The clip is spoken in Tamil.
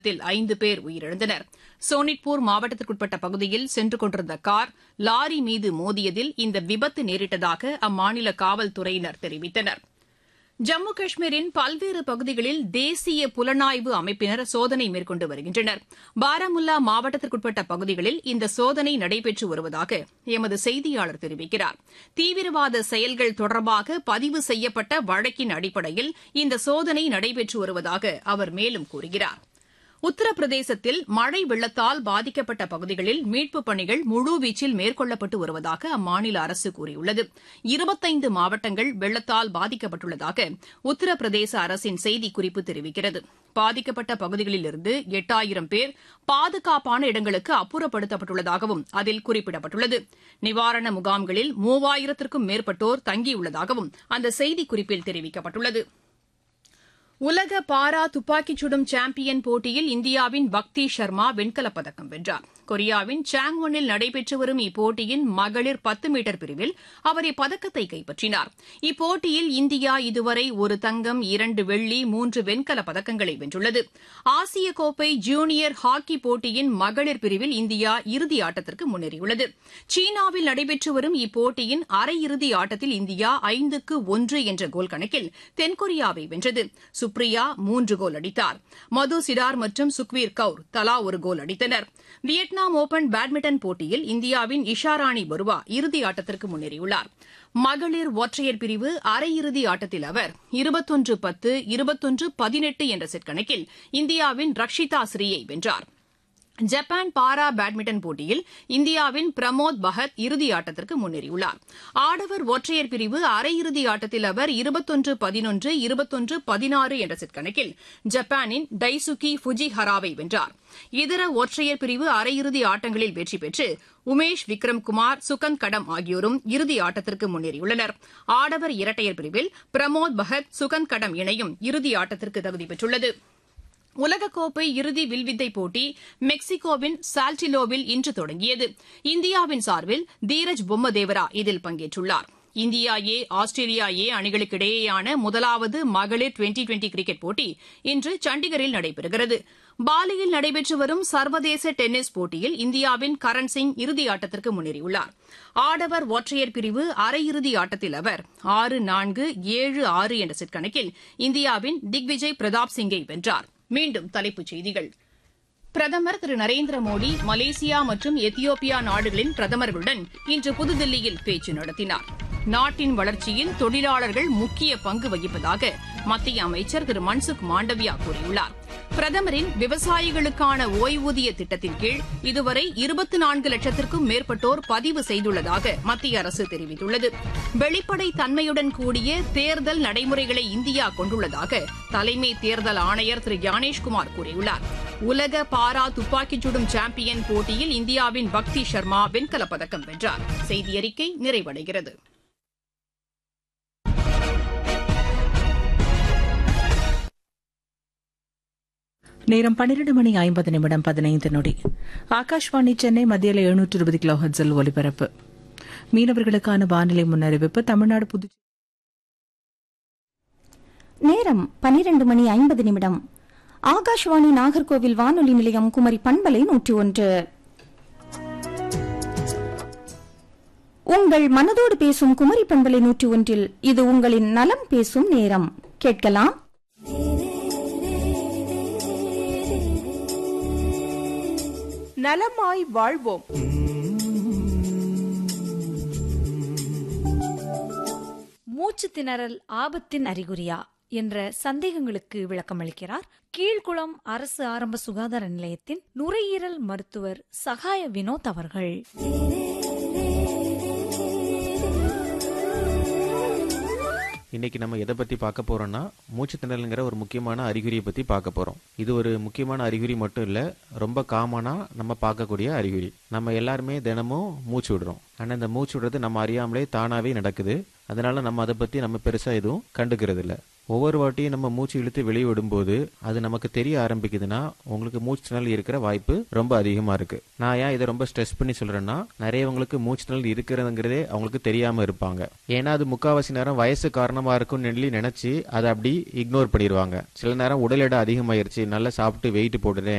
விபத்தில் ஐந்து பேர் உயிரிழந்தனர் சோனிட்பூர் மாவட்டத்திற்குட்பட்ட பகுதியில் சென்று கொண்டிருந்த கார் லாரி மீது மோதியதில் இந்த விபத்து நேரிட்டதாக அம்மாநில காவல்துறையினர் தெரிவித்தனர் ஜம்மு காஷ்மீரின் பல்வேறு பகுதிகளில் தேசிய புலனாய்வு அமைப்பினர் சோதனை மேற்கொண்டு வருகின்றனர் பாராமுல்லா மாவட்டத்திற்குட்பட்ட பகுதிகளில் இந்த சோதனை நடைபெற்று வருவதாக எமது செய்தியாளர் தெரிவிக்கிறார் தீவிரவாத செயல்கள் தொடர்பாக பதிவு செய்யப்பட்ட வழக்கின் அடிப்படையில் இந்த சோதனை நடைபெற்று வருவதாக அவர் மேலும் கூறுகிறார் உத்தரப்பிரதேசத்தில் மழை வெள்ளத்தால் பாதிக்கப்பட்ட பகுதிகளில் மீட்புப் பணிகள் முழுவீச்சில் மேற்கொள்ளப்பட்டு வருவதாக அம்மாநில அரசு கூறியுள்ளது இருபத்தைந்து மாவட்டங்கள் வெள்ளத்தால் பாதிக்கப்பட்டுள்ளதாக உத்தரப்பிரதேச அரசின் செய்திக்குறிப்பு தெரிவிக்கிறது பாதிக்கப்பட்ட பகுதிகளிலிருந்து எட்டாயிரம் பேர் பாதுகாப்பான இடங்களுக்கு அப்புறப்படுத்தப்பட்டுள்ளதாகவும் அதில் குறிப்பிடப்பட்டுள்ளது நிவாரண முகாம்களில் மூவாயிரத்திற்கும் மேற்பட்டோர் தங்கியுள்ளதாகவும் அந்த செய்திக்குறிப்பில் தெரிவிக்கப்பட்டுள்ளது உலக பாரா துப்பாக்கிச் சுடும் சாம்பியன் போட்டியில் இந்தியாவின் பக்தி ஷர்மா வெண்கலப் பதக்கம் வென்றார் கொரியாவின் சாங்வனில் நடைபெற்று வரும் இப்போட்டியின் மகளிர் பத்து மீட்டர் பிரிவில் அவர் இப்பதக்கத்தை கைப்பற்றினார் இப்போட்டியில் இந்தியா இதுவரை ஒரு தங்கம் இரண்டு வெள்ளி மூன்று வெண்கலப் பதக்கங்களை வென்றுள்ளது ஆசிய கோப்பை ஜூனியர் ஹாக்கி போட்டியின் மகளிர் பிரிவில் இந்தியா இறுதி ஆட்டத்திற்கு முன்னேறியுள்ளது சீனாவில் நடைபெற்று வரும் இப்போட்டியின் அரையிறுதி ஆட்டத்தில் இந்தியா ஐந்துக்கு ஒன்று என்ற கோல் கணக்கில் தென்கொரியாவை வென்றது சுப்ரியா மூன்று கோல் அடித்தார் மது சிடார் மற்றும் சுக்வீர் கவுர் தலா ஒரு கோல் அடித்தனர் வியட்நாம் ஓபன் பேட்மிண்டன் போட்டியில் இந்தியாவின் இஷாராணி பருவா இறுதி ஆட்டத்திற்கு முன்னேறியுள்ளார் மகளிர் ஒற்றையர் பிரிவு அரையிறுதி ஆட்டத்தில் அவர் இருபத்தொன்று பத்து இருபத்தொன்று பதினெட்டு என்ற செட் கணக்கில் இந்தியாவின் ரக்ஷிதா ஸ்ரீயை வென்றார் ஜப்பான் பாரா பேட்மிண்டன் போட்டியில் இந்தியாவின் பிரமோத் பகத் இறுதி ஆட்டத்திற்கு முன்னேறியுள்ளார் ஆடவர் ஒற்றையர் பிரிவு அரையிறுதி ஆட்டத்தில் அவர் இருபத்தொன்று பதினொன்று இருபத்தொன்று பதினாறு என்ற செட் கணக்கில் ஜப்பானின் டைசுகி ஃபுஜிஹராவை வென்றார் இதர ஒற்றையர் பிரிவு அரையிறுதி ஆட்டங்களில் வெற்றி பெற்று உமேஷ் விக்ரம் குமார் சுகந்த் கடம் ஆகியோரும் இறுதி ஆட்டத்திற்கு முன்னேறியுள்ளனர் ஆடவர் இரட்டையர் பிரிவில் பிரமோத் பகத் சுகந்த் கடம் இணையும் இறுதி ஆட்டத்திற்கு தகுதி பெற்றுள்ளது உலகக்கோப்பை இறுதி வில்வித்தை போட்டி மெக்சிகோவின் சால்டிலோவில் இன்று தொடங்கியது இந்தியாவின் சார்பில் தீரஜ் பொம்மதேவரா இதில் பங்கேற்றுள்ளார் இந்தியா ஏ ஆஸ்திரேலியா ஏ அணிகளுக்கு இடையேயான முதலாவது மகளிர் டுவெண்டி டுவெண்டி கிரிக்கெட் போட்டி இன்று சண்டிகரில் நடைபெறுகிறது பாலியில் நடைபெற்று வரும் சர்வதேச டென்னிஸ் போட்டியில் இந்தியாவின் கரண் சிங் இறுதி ஆட்டத்திற்கு முன்னேறியுள்ளார் ஆடவர் ஒற்றையர் பிரிவு அரையிறுதி ஆட்டத்தில் அவர் ஆறு நான்கு ஏழு ஆறு என்ற செட் கணக்கில் இந்தியாவின் திக்விஜய் பிரதாப் சிங்கை வென்றார் மீண்டும் தலைப்புச் செய்திகள் பிரதமர் திரு நரேந்திர மோடி மலேசியா மற்றும் எத்தியோப்பியா நாடுகளின் பிரதமர்களுடன் இன்று புதுதில்லியில் பேச்சு நடத்தினார் நாட்டின் வளர்ச்சியில் தொழிலாளர்கள் முக்கிய பங்கு வகிப்பதாக மத்திய அமைச்சர் திரு மன்சுக் மாண்டவியா கூறியுள்ளார் பிரதமரின் விவசாயிகளுக்கான ஓய்வூதிய திட்டத்தின் கீழ் இதுவரை இருபத்தி நான்கு லட்சத்திற்கும் மேற்பட்டோர் பதிவு செய்துள்ளதாக மத்திய அரசு தெரிவித்துள்ளது வெளிப்படை தன்மையுடன் கூடிய தேர்தல் நடைமுறைகளை இந்தியா கொண்டுள்ளதாக தலைமை தேர்தல் ஆணையர் திரு ஞானேஷ்குமார் கூறியுள்ளார் உலக பாரா துப்பாக்கிச் சுடும் சாம்பியன் போட்டியில் இந்தியாவின் பக்தி சர்மா வெண்கலப் பதக்கம் வென்றார் செய்தி அறிக்கை நிறைவடைகிறது நேரம் பன்னிரண்டு மணி ஐம்பது நிமிடம் பதினைந்து நொடி ஆகாஷ்வாணி சென்னை மத்தியில் எழுநூற்று இருபது கிலோ ஹெட்ஸில் ஒலிபரப்பு மீனவர்களுக்கான வானிலை முன்னறிவிப்பு தமிழ்நாடு புதுச்சேரி நேரம் பனிரெண்டு மணி ஐம்பது நிமிடம் ஆகாஷ்வாணி நாகர்கோவில் வானொலி நிலையம் குமரி பண்பலை நூற்றி ஒன்று உங்கள் மனதோடு பேசும் குமரி பண்பலை நூற்றி ஒன்றில் இது உங்களின் நலம் பேசும் நேரம் கேட்கலாம் நலமாய் வாழ்வோம் மூச்சு திணறல் ஆபத்தின் அறிகுறியா என்ற சந்தேகங்களுக்கு விளக்கமளிக்கிறார் கீழ்குளம் அரசு ஆரம்ப சுகாதார நிலையத்தின் நுரையீரல் மருத்துவர் சகாய வினோத் அவர்கள் இன்னைக்கு நம்ம எதை பத்தி பார்க்க போறோம்னா மூச்சு திணறலுங்கிற ஒரு முக்கியமான அறிகுறியை பத்தி பார்க்க போறோம் இது ஒரு முக்கியமான அறிகுறி மட்டும் இல்ல ரொம்ப காமனா நம்ம பார்க்கக்கூடிய அறிகுறி நம்ம எல்லாருமே தினமும் மூச்சு விடுறோம் ஆனா இந்த மூச்சு விடுறது நம்ம அறியாமலே தானாவே நடக்குது அதனால நம்ம அதை பத்தி நம்ம பெருசா எதுவும் கண்டுக்கிறது இல்ல ஒவ்வொரு வாட்டியும் நம்ம மூச்சு இழுத்து வெளியே விடும்போது அது நமக்கு தெரிய ஆரம்பிக்குதுன்னா உங்களுக்கு மூச்சு திணறல் இருக்கிற வாய்ப்பு ரொம்ப அதிகமாக இருக்கு நான் ஏன் இதை ரொம்ப ஸ்ட்ரெஸ் பண்ணி சொல்றேன்னா நிறையவங்களுக்கு மூச்சு திணறல் இருக்கிறதுங்கிறதே அவங்களுக்கு தெரியாம இருப்பாங்க ஏன்னா அது முக்காவாசி நேரம் வயசு காரணமா இருக்கும்னு சொல்லி நினைச்சு அதை அப்படி இக்னோர் பண்ணிடுவாங்க சில நேரம் உடல் எடை அதிகமாயிருச்சு நல்லா சாப்பிட்டு வெயிட் போட்டுட்டேன்